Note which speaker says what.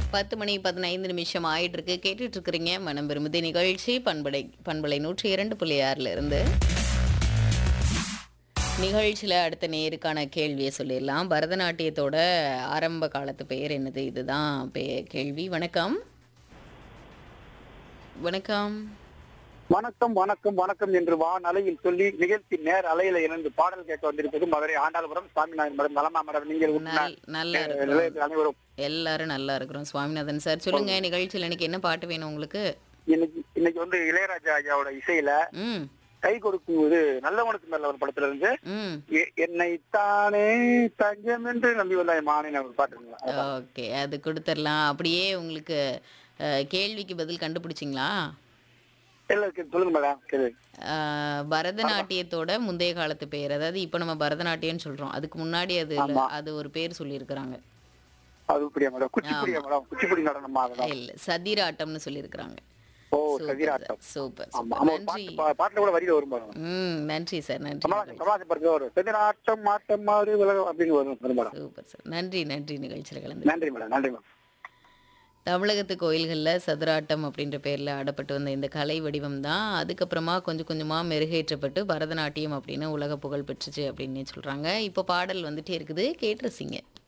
Speaker 1: பத்து மணி பதினைந்து நிமிஷம் ஆயிட்டு இருக்கு கேட்டுட்டு இருக்கிறீங்க மனம் விரும்புதி நிகழ்ச்சி பண்பலை பண்பலை நூற்றி இரண்டு புள்ளி ஆறுல இருந்து நிகழ்ச்சியில் அடுத்த நேருக்கான கேள்வியை சொல்லிடலாம் பரதநாட்டியத்தோட ஆரம்ப காலத்து பெயர் என்னது இதுதான் பே கேள்வி வணக்கம் வணக்கம்
Speaker 2: வணக்கம் வணக்கம் வணக்கம் என்று வான் அலையில் சொல்லி நிகழ்ச்சி நேர் அலையில இணைந்து பாடல் கேட்க வந்திருப்பது மதுரை ஆண்டாள்புரம் சாமிநாதன் மேடம் நலமா மேடம் நீங்கள்
Speaker 1: நல் நல்லா இருக்கிறோம்
Speaker 2: நிலையத்தில் அனைவரும்
Speaker 1: எல்லாரும் நல்லா இருக்கிறோம் சுவாமிநாதன் சார் சொல்லுங்க நிகழ்ச்சியில் இன்னைக்கு என்ன பாட்டு வேணும் உங்களுக்கு
Speaker 2: இன்னைக்கு இன்னைக்கு வந்து இளையராஜா ஐயாவோட இசையில
Speaker 1: ம்
Speaker 2: கை கொடுக்கும்போது நல்லவனுக்கு மேல ஒரு படத்துல இருந்து
Speaker 1: ம்
Speaker 2: எ- என்னைத்தானே தஞ்சம் என்று நம்பி வந்தாய் மானே ஒரு பாட்டுங்களா
Speaker 1: ஓகே அது கொடுத்துடலாம் அப்படியே உங்களுக்கு அஹ், கேள்விக்கு பதில் கண்டுபிடிச்சிங்களா
Speaker 2: இல்ல இருக்கு. சொல்லுங்க மேடம் சரி
Speaker 1: அஹ், பரதநாட்டியத்தோட முந்தைய காலத்து பெயர் அதாவது இப்போ நம்ம பரதநாட்டியம்னு சொல்றோம் அதுக்கு முன்னாடி அது இல்ல, அது ஒரு பேர் சொல்லியிருக்கிறாங்க
Speaker 2: அது இப்படியா மேடம் குச்சிப்புடியா மேடம் குச்சிப்புடி நடனமா அதெல்லாம்
Speaker 1: இல்ல சதிராட்டம்னு சொல்லியிருக்கிறாங்க
Speaker 2: ஓ சதிராட்டம்
Speaker 1: சூப்பர்
Speaker 2: ஆமா
Speaker 1: சூப்பர்
Speaker 2: ஆமா ஒரு
Speaker 1: நன்றி
Speaker 2: பாட்டு பா- பாட்டுல கூட வரியில வரும் பாருங்க
Speaker 1: ம் நன்றி சார் நன்றி
Speaker 2: கமலாசன் கமலாசன் படத்துல வரும் சதிராட்டம் மாட்டம் மாறு உலகம் அப்படின்னு வரும் வரும் மேடம்
Speaker 1: சூப்பர் சார் நன்றி நன்றி நிகழ்ச்சியில் கலந்து
Speaker 2: நன்றி மேடம் நன்றி மேடம்
Speaker 1: தமிழகத்து கோயில்களில் சதுராட்டம் அப்படின்ற பேரில் ஆடப்பட்டு வந்த இந்த கலை வடிவம் தான் அதுக்கப்புறமா கொஞ்சம் கொஞ்சமாக மெருகேற்றப்பட்டு பரதநாட்டியம் அப்படின்னு உலக புகழ் பெற்றுச்சு அப்படின்னு சொல்கிறாங்க இப்போ பாடல் வந்துட்டே இருக்குது கேட்டு ரசிங்க